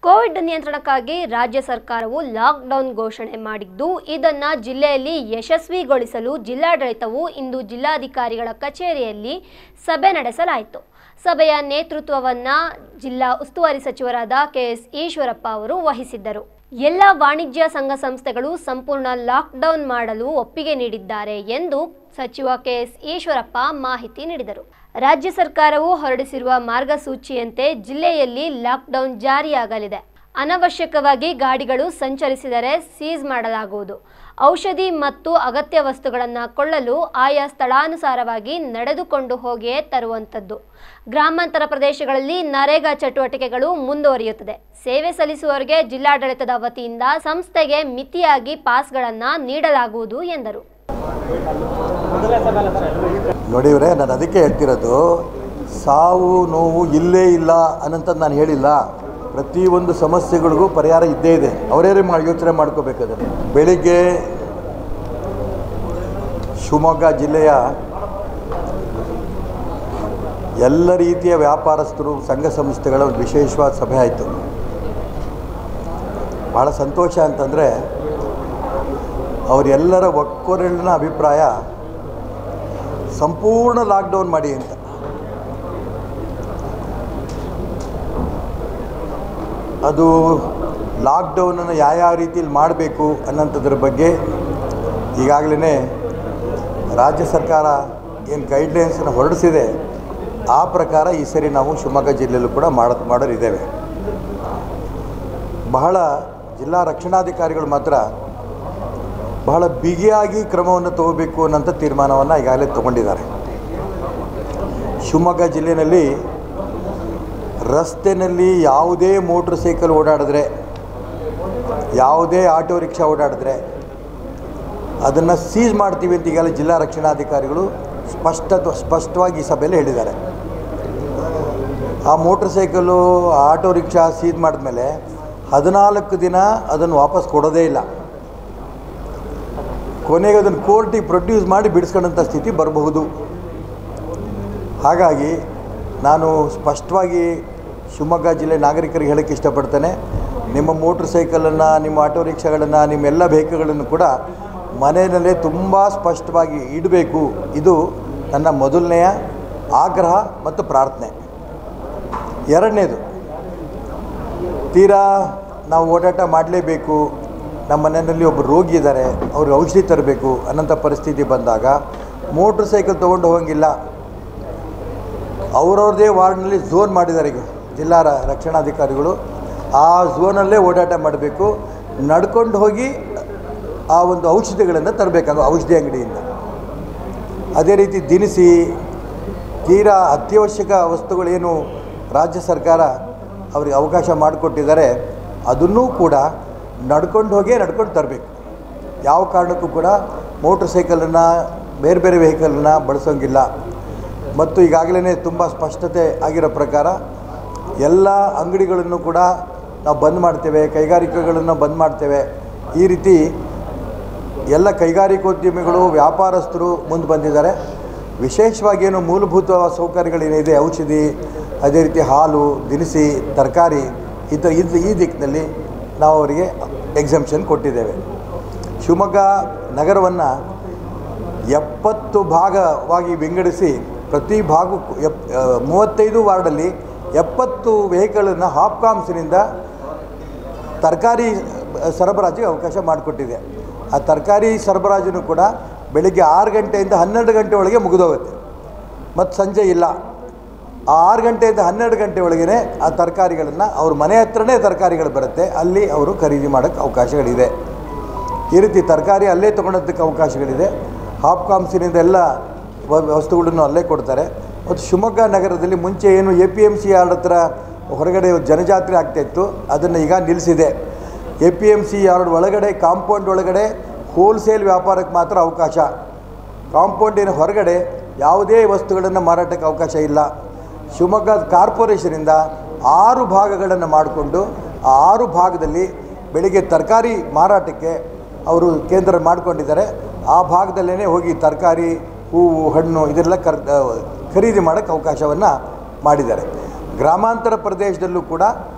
Covid ನಿಯಂತ್ರಣಕ್ಕಾಗಿ ರಾಜ್ಯ ಸರ್ಕಾರವು ಲಾಕ್ಡೌನ್ ಘೋಷಣೆ ಮಾಡಿದ್ದು ಇದನ್ನ ಜಿಲ್ಲೆಯಲ್ಲಿ ಯಶಸ್ವಿಗೊಳಿಸಲು ಜಿಲ್ಲಾಡಳಿತವು ಇಂದು ಜಿಲ್ಲಾಧಿಕಾರಿಗಳ ಕಚೇರಿಯಲ್ಲಿ ಸಭೆ ನಡೆಸಲಾಯಿತು ಸಭೆಯ ನೇತೃತ್ವವನ್ನ ಜಿಲ್ಲಾ ಉಸ್ತುವಾರಿ ಸಚಿವರಾದ ಕೆಎಸ್ ಈಶ್ವರಪ್ಪ ಅವರು ವಹಿಸಿದ್ದರು ಎಲ್ಲ ವಾಣಿಜ್ಯ ಸಂಘ ಸಂಸ್ಥೆಗಳು ಸಂಪೂರ್ಣ ಲಾಕ್ಡೌನ್ ಮಾಡಲು ಒಪ್ಪಿಗೆ ನೀಡಿದ್ದಾರೆ ಎಂದು ಸಚಿವ ಕೆಎಸ್ ಈಶ್ವರಪ್ಪ ಮಾಹಿತಿ ನೀಡಿದರು ರಾಜ್ಯ ಸರ್ಕಾರವು ಹೊರಡಿಸಿರುವ ಮಾರ್ಗಸೂಚಿಯಂತೆ ಜಿಲ್ಲೆಯಲ್ಲಿ ಲಾಕ್ಡೌನ್ ಜಾರಿಯಾಗಲಿದೆ ಅನವಶ್ಯಕವಾಗಿ ಗಾಡಿಗಳು ಸಂಚರಿಸಿದರೆ ಸೀಸ್ ಮಾಡಲಾಗುವುದು ಔಷಧಿ ಮತ್ತು ಅಗತ್ಯ ವಸ್ತುಗಳನ್ನು ಕೊಳ್ಳಲು ಆಯಾ ಸ್ಥಳಾನುಸಾರವಾಗಿ ನಡೆದುಕೊಂಡು ಹೋಗಿಯೇ ತರುವಂಥದ್ದು ಗ್ರಾಮಾಂತರ ಪ್ರದೇಶಗಳಲ್ಲಿ ನರೇಗಾ ಚಟುವಟಿಕೆಗಳು ಮುಂದುವರಿಯುತ್ತದೆ ಸೇವೆ ಸಲ್ಲಿಸುವವರಿಗೆ ಜಿಲ್ಲಾಡಳಿತದ ವತಿಯಿಂದ ಸಂಸ್ಥೆಗೆ ಮಿತಿಯಾಗಿ ಪಾಸ್ಗಳನ್ನು ನೀಡಲಾಗುವುದು ಎಂದರು ನೋಡಿ ಇವರೇ ನಾನು ಅದಕ್ಕೆ ಹೇಳ್ತಿರೋದು ಸಾವು ನೋವು ಇಲ್ಲೇ ಇಲ್ಲ ಅನ್ನಂಥದ್ದು ನಾನು ಹೇಳಿಲ್ಲ ಪ್ರತಿಯೊಂದು ಸಮಸ್ಯೆಗಳಿಗೂ ಪರಿಹಾರ ಇದ್ದೇ ಇದೆ ಅವರೇ ಮಾಡಿ ಯೋಚನೆ ಮಾಡ್ಕೋಬೇಕಾದ್ರೆ ಬೆಳಿಗ್ಗೆ ಶಿವಮೊಗ್ಗ ಜಿಲ್ಲೆಯ ಎಲ್ಲ ರೀತಿಯ ವ್ಯಾಪಾರಸ್ಥರು ಸಂಘ ಸಂಸ್ಥೆಗಳ ಒಂದು ವಿಶೇಷವಾದ ಸಭೆ ಆಯಿತು ಭಾಳ ಸಂತೋಷ ಅಂತಂದರೆ ಅವರೆಲ್ಲರ ಒಕ್ಕೊರಳಿನ ಅಭಿಪ್ರಾಯ ಸಂಪೂರ್ಣ ಲಾಕ್ಡೌನ್ ಮಾಡಿ ಅಂತ ಅದು ಲಾಕ್ಡೌನನ್ನು ಯಾವ್ಯಾವ ರೀತಿಯಲ್ಲಿ ಮಾಡಬೇಕು ಅನ್ನೋಂಥದ್ರ ಬಗ್ಗೆ ಈಗಾಗಲೇ ರಾಜ್ಯ ಸರ್ಕಾರ ಏನು ಗೈಡ್ಲೈನ್ಸನ್ನು ಹೊರಡಿಸಿದೆ ಆ ಪ್ರಕಾರ ಈ ಸರಿ ನಾವು ಶಿವಮೊಗ್ಗ ಜಿಲ್ಲೆಯಲ್ಲೂ ಕೂಡ ಮಾಡ ಮಾಡೋರಿದ್ದೇವೆ ಬಹಳ ಜಿಲ್ಲಾ ರಕ್ಷಣಾಧಿಕಾರಿಗಳು ಮಾತ್ರ ಬಹಳ ಬಿಗಿಯಾಗಿ ಕ್ರಮವನ್ನು ತಗೋಬೇಕು ಅನ್ನೋಂಥ ತೀರ್ಮಾನವನ್ನು ಈಗಾಗಲೇ ತಗೊಂಡಿದ್ದಾರೆ ಶಿವಮೊಗ್ಗ ಜಿಲ್ಲೆಯಲ್ಲಿ ರಸ್ತೆಯಲ್ಲಿ ಯಾವುದೇ ಮೋಟ್ರ್ ಸೈಕಲ್ ಓಡಾಡಿದ್ರೆ ಯಾವುದೇ ಆಟೋ ರಿಕ್ಷಾ ಓಡಾಡಿದ್ರೆ ಅದನ್ನು ಸೀಸ್ ಮಾಡ್ತೀವಿ ಅಂತ ಈಗಾಗಲೇ ಜಿಲ್ಲಾ ರಕ್ಷಣಾಧಿಕಾರಿಗಳು ಸ್ಪಷ್ಟ ಸ್ಪಷ್ಟವಾಗಿ ಈ ಸಭೆಯಲ್ಲಿ ಹೇಳಿದ್ದಾರೆ ಆ motor cycle auto rickshaw seize ಮಾಡಿದ್ಮೇಲೆ ಹದಿನಾಲ್ಕು ದಿನ ಅದನ್ನು ವಾಪಸ್ ಕೊಡೋದೇ ಇಲ್ಲ ಕೊನೆಗೆ ಅದನ್ನು ಕೋರ್ಟಿಗೆ ಪ್ರೊಡ್ಯೂಸ್ ಮಾಡಿ ಬಿಡಿಸ್ಕೊಂಡಂಥ ಸ್ಥಿತಿ ಬರಬಹುದು ಹಾಗಾಗಿ ನಾನು ಸ್ಪಷ್ಟವಾಗಿ ಶಿವಮೊಗ್ಗ ಜಿಲ್ಲೆ ನಾಗರಿಕರಿಗೆ ಹೇಳೋಕ್ಕೆ ಇಷ್ಟಪಡ್ತೇನೆ ನಿಮ್ಮ ಮೋಟ್ರ್ ಸೈಕಲನ್ನು ನಿಮ್ಮ ಆಟೋ ರಿಕ್ಷಾಗಳನ್ನು ನಿಮ್ಮ ಎಲ್ಲ ವೆಹಿಕಲ್ಗಳನ್ನು ಕೂಡ ಮನೆಯಲ್ಲೇ ತುಂಬ ಸ್ಪಷ್ಟವಾಗಿ ಇಡಬೇಕು ಇದು ನನ್ನ ಮೊದಲನೆಯ ಆಗ್ರಹ ಮತ್ತು ಪ್ರಾರ್ಥನೆ ಎರಡನೇದು ತೀರಾ ನಾವು ಓಡಾಟ ಮಾಡಲೇಬೇಕು ನಮ್ಮ ಮನೆಯಲ್ಲಿ ಒಬ್ಬರು ರೋಗಿ ಇದ್ದಾರೆ ಅವ್ರಿಗೆ ಔಷಧಿ ತರಬೇಕು ಅನ್ನೋಂಥ ಪರಿಸ್ಥಿತಿ ಬಂದಾಗ ಮೋಟ್ರ್ ಸೈಕಲ್ ತೊಗೊಂಡು ಹೋಗಂಗಿಲ್ಲ ಅವ್ರವ್ರದ್ದೇ ವಾರ್ಡ್ನಲ್ಲಿ ಝೋನ್ ಮಾಡಿದ್ದಾರೆ ಈಗ ಜಿಲ್ಲಾ ರ- ರಕ್ಷಣಾಧಿಕಾರಿಗಳು ಆ ಝೋನಲ್ಲೇ ಓಡಾಟ ಮಾಡಬೇಕು ನಡ್ಕೊಂಡು ಹೋಗಿ ಆ ಒಂದು ಔಷಧಿಗಳನ್ನು ತರಬೇಕಾಗ ಔಷಧಿ ಅಂಗಡಿಯಿಂದ ಅದೇ ರೀತಿ ದಿನಸಿ ತೀರಾ ಅತ್ಯವಶ್ಯಕ ವಸ್ತುಗಳೇನು ರಾಜ್ಯ ಸರ್ಕಾರ ಅವರಿಗೆ ಅವಕಾಶ ಮಾಡಿಕೊಟ್ಟಿದ್ದಾರೆ ಅದನ್ನೂ ಕೂಡ ನಡ್ಕೊಂಡು ಹೋಗೇ ನಡ್ಕೊಂಡು ತರಬೇಕು ಯಾವ ಕಾರಣಕ್ಕೂ ಕೂಡ ಮೋಟ್ರ್ ಸೈಕಲನ್ನು ಬೇರೆ ಬೇರೆ ವೆಹಿಕಲನ್ನು ಬಳಸೋಂಗಿಲ್ಲ ಮತ್ತು ಈಗಾಗಲೇ ತುಂಬ ಸ್ಪಷ್ಟತೆ ಆಗಿರೋ ಪ್ರಕಾರ ಎಲ್ಲ ಅಂಗಡಿಗಳನ್ನು ಕೂಡ ನಾವು ಬಂದ್ ಮಾಡ್ತೇವೆ ಕೈಗಾರಿಕೆಗಳನ್ನು ಬಂದ್ ಮಾಡ್ತೇವೆ ಈ ರೀತಿ ಎಲ್ಲ ಕೈಗಾರಿಕೋದ್ಯಮಿಗಳು ವ್ಯಾಪಾರಸ್ಥರು ಮುಂದೆ ಬಂದಿದ್ದಾರೆ ವಿಶೇಷವಾಗಿ ಏನು ಮೂಲಭೂತ ಸೌಕರ್ಯಗಳೇನಿದೆ ಔಷಧಿ ಅದೇ ರೀತಿ ಹಾಲು ದಿನಸಿ ತರಕಾರಿ ಈ ಥರ ಇದು ಈ ದಿಕ್ಕಿನಲ್ಲಿ ನಾವು ಅವರಿಗೆ ಎಕ್ಸಂಪ್ಷನ್ ಕೊಟ್ಟಿದ್ದೇವೆ ಶಿವಮೊಗ್ಗ ನಗರವನ್ನು ಎಪ್ಪತ್ತು ಭಾಗವಾಗಿ ವಿಂಗಡಿಸಿ ಪ್ರತಿ ಭಾಗಕ್ಕೂ ಎಪ್ ಆ, ಮೂವತ್ತೈದು ವಾರ್ಡಲ್ಲಿ ಎಪ್ಪತ್ತು ವೆಹಿಕಲನ್ನು ಹಾಪ್ಕಾಮ್ಸಿನಿಂದ ತರಕಾರಿ ಸರಬರಾಜಿಗೆ ಅವಕಾಶ ಮಾಡಿಕೊಟ್ಟಿದೆ ಆ ತರಕಾರಿ ಸರಬರಾಜನ್ನು ಕೂಡ ಬೆಳಿಗ್ಗೆ ಆರು ಗಂಟೆಯಿಂದ ಹನ್ನೆರಡು ಗಂಟೆ ಒಳಗೆ ಮುಗಿದೋಗುತ್ತೆ ಮತ್ತು ಸಂಜೆ ಇಲ್ಲ ಆ ಆರು ಗಂಟೆಯಿಂದ ಹನ್ನೆರಡು ಗಂಟೆ ಒಳಗೇ ಆ ತರಕಾರಿಗಳನ್ನು ಅವ್ರ ಮನೆ ಹತ್ರನೇ ತರಕಾರಿಗಳು ಬರುತ್ತೆ ಅಲ್ಲಿ ಅವರು ಖರೀದಿ ಮಾಡೋಕ್ಕೆ ಅವಕಾಶಗಳಿದೆ ಈ ರೀತಿ ತರಕಾರಿ ಅಲ್ಲೇ ತೊಗೊಳೋದಕ್ಕೆ ಅವಕಾಶಗಳಿದೆ ಹಾಪ್ಕಾಮ್ಸಿನಿಂದ ಎಲ್ಲ ವ- ವಸ್ತುಗಳನ್ನು ಅಲ್ಲೇ ಕೊಡ್ತಾರೆ ಮತ್ತು ಶಿವಮೊಗ್ಗ ನಗರದಲ್ಲಿ ಮುಂಚೆ ಏನು A P M C yard ಹತ್ರ ಹೊರಗಡೆ ಜನಜಾತ್ರೆ ಆಗ್ತಾಯಿತ್ತು ಅದನ್ನು ಈಗ ನಿಲ್ಲಿಸಿದೆ A P M C yard ಒಳಗಡೆ ಕಾಂಪೌಂಡ್ ಒಳಗಡೆ ಹೋಲ್ಸೇಲ್ ವ್ಯಾಪಾರಕ್ಕೆ ಮಾತ್ರ ಅವಕಾಶ ಕಾಂಪೌಂಡಿನ ಹೊರಗಡೆ ಯಾವುದೇ ವಸ್ತುಗಳನ್ನು ಮಾರಾಟಕ್ಕೆ ಅವಕಾಶ ಇಲ್ಲ ಶಿವಮೊಗ್ಗ ಕಾರ್ಪೊರೇಷನಿಂದ ಆರು ಭಾಗಗಳನ್ನು ಮಾಡಿಕೊಂಡು ಆ ಆರು ಭಾಗದಲ್ಲಿ ಬೆಳಿಗ್ಗೆ ತರಕಾರಿ ಮಾರಾಟಕ್ಕೆ ಅವರು ಕೇಂದ್ರ ಮಾಡಿಕೊಂಡಿದ್ದಾರೆ ಆ ಭಾಗದಲ್ಲೇ ಹೋಗಿ ತರಕಾರಿ ಹೂವು ಹಣ್ಣು ಇದೆಲ್ಲ ಕರ್ ಖರೀದಿ ಮಾಡೋಕ್ಕೆ ಅವಕಾಶವನ್ನು ಮಾಡಿದ್ದಾರೆ ಗ್ರಾಮಾಂತರ ಪ್ರದೇಶದಲ್ಲೂ ಕೂಡ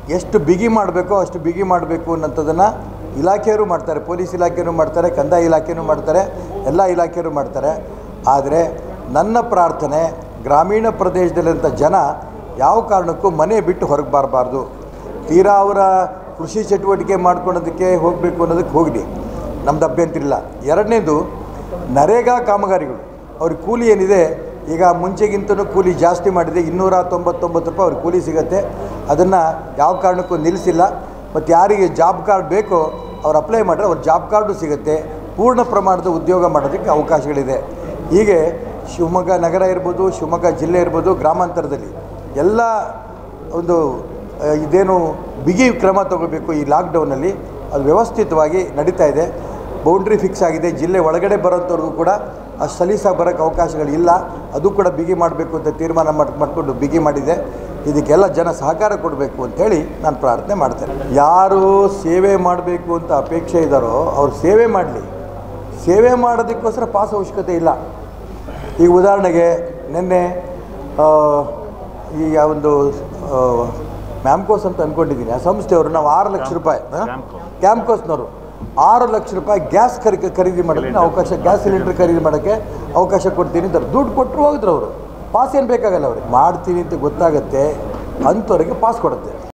ಎಷ್ಟು ಬಿಗಿ ಮಾಡಬೇಕೋ ಅಷ್ಟು ಬಿಗಿ ಮಾಡಬೇಕು ಅನ್ನೋಂಥದ್ದನ್ನು ಇಲಾಖೆಯವರು ಮಾಡ್ತಾರೆ ಪೊಲೀಸ್ ಇಲಾಖೆಯೂ ಮಾಡ್ತಾರೆ ಕಂದಾಯ ಇಲಾಖೆಯೂ ಮಾಡ್ತಾರೆ ಎಲ್ಲ ಇಲಾಖೆಯವರು ಮಾಡ್ತಾರೆ ಆದರೆ ನನ್ನ ಪ್ರಾರ್ಥನೆ ಗ್ರಾಮೀಣ ಪ್ರದೇಶದಲ್ಲಿರುವಂಥ ಜನ ಯಾವ ಕಾರಣಕ್ಕೂ ಮನೆ ಬಿಟ್ಟು ಹೊರಗೆ ಬರಬಾರ್ದು ತೀರಾ ಅವರ ಕೃಷಿ ಚಟುವಟಿಕೆ ಮಾಡ್ಕೊಳೋದಕ್ಕೆ ಹೋಗಬೇಕು ಅನ್ನೋದಕ್ಕೆ ಹೋಗಲಿ ನಮ್ದು ಅಭ್ಯಂತರ ಇಲ್ಲ ಎರಡನೇದು ನರೇಗಾ ಕಾಮಗಾರಿಗಳು ಅವ್ರಿಗೆ ಕೂಲಿ ಏನಿದೆ ಈಗ ಮುಂಚೆಗಿಂತನೂ ಕೂಲಿ ಜಾಸ್ತಿ ಮಾಡಿದೆ ಇನ್ನೂರ ತೊಂಬತ್ತೊಂಬತ್ತು ರೂಪಾಯಿ ಅವ್ರಿಗೆ ಕೂಲಿ ಸಿಗುತ್ತೆ ಅದನ್ನು ಯಾವ ಕಾರಣಕ್ಕೂ ನಿಲ್ಲಿಸಿಲ್ಲ ಮತ್ತು ಯಾರಿಗೆ ಜಾಬ್ ಕಾರ್ಡ್ ಬೇಕೋ ಅವ್ರು ಅಪ್ಲೈ ಮಾಡಿದ್ರೆ ಅವ್ರ ಜಾಬ್ ಕಾರ್ಡು ಸಿಗುತ್ತೆ ಪೂರ್ಣ ಪ್ರಮಾಣದ ಉದ್ಯೋಗ ಮಾಡೋದಕ್ಕೆ ಅವಕಾಶಗಳಿದೆ ಹೀಗೆ ಶಿವಮೊಗ್ಗ ನಗರ ಇರ್ಬೋದು ಶಿವಮೊಗ್ಗ ಜಿಲ್ಲೆ ಇರ್ಬೋದು ಗ್ರಾಮಾಂತರದಲ್ಲಿ ಎಲ್ಲ ಒಂದು ಆ, ಇದೇನು ಬಿಗಿ ಕ್ರಮ ತಗೋಬೇಕು ಈ ಲಾಕ್ಡೌನಲ್ಲಿ ಅದು ವ್ಯವಸ್ಥಿತವಾಗಿ ನಡೀತಾ ಇದೆ ಬೌಂಡ್ರಿ ಫಿಕ್ಸ್ ಆಗಿದೆ ಜಿಲ್ಲೆ ಒಳಗಡೆ ಬರೋಂಥವ್ರಿಗೂ ಕೂಡ ಅಷ್ಟು ಸಲೀಸಾಗಿ ಬರೋಕ್ಕೆ ಅವಕಾಶಗಳಿಲ್ಲ ಅದು ಕೂಡ ಬಿಗಿ ಮಾಡಬೇಕು ಅಂತ ತೀರ್ಮಾನ ಮಾಡಿ ಮಾಡಿಕೊಂಡು ಬಿಗಿ ಮಾಡಿದೆ ಇದಕ್ಕೆಲ್ಲ ಜನ ಸಹಕಾರ ಕೊಡಬೇಕು ಅಂಥೇಳಿ ನಾನು ಪ್ರಾರ್ಥನೆ ಮಾಡ್ತೇನೆ ಯಾರು ಸೇವೆ ಮಾಡಬೇಕು ಅಂತ ಅಪೇಕ್ಷೆ ಇದ್ದಾರೋ ಅವ್ರು ಸೇವೆ ಮಾಡಲಿ ಸೇವೆ ಮಾಡೋದಕ್ಕೋಸ್ಕರ ಪಾಸ್ ಅವಶ್ಯಕತೆ ಇಲ್ಲ ಈಗ ಉದಾಹರಣೆಗೆ ನಿನ್ನೆ ಆ, ಈ ಒಂದು ಮ್ಯಾಮ್ಕೋಸ್ ಅಂತ ಅಂದ್ಕೊಂಡಿದ್ದೀನಿ ಆ ಸಂಸ್ಥೆಯವರು ನಾವು ಆರು ಲಕ್ಷ ರೂಪಾಯಿ ಕ್ಯಾಂಪ್ಕೋಸ್ನವರು ಆರು ಲಕ್ಷ ರೂಪಾಯಿ ಗ್ಯಾಸ್ ಖರೀ ಖರೀದಿ ಮಾಡೋಕ್ಕೆ ನಾವು ಅವಕಾಶ ಗ್ಯಾಸ್ ಸಿಲಿಂಡರ್ ಖರೀದಿ ಮಾಡೋಕ್ಕೆ ಅವಕಾಶ ಕೊಡ್ತೀನಿ ಅಂತಾರೆ ದುಡ್ಡು ಕೊಟ್ಟರು ಹೋಗಿದ್ರು ಅವರು ಪಾಸ್ ಏನು ಬೇಕಾಗಲ್ಲ ಅವ್ರಿಗೆ ಮಾಡ್ತೀನಿ ಅಂತ ಗೊತ್ತಾಗುತ್ತೆ ಅಂಥವ್ರಿಗೆ ಪಾಸ್ ಕೊಡುತ್ತೆ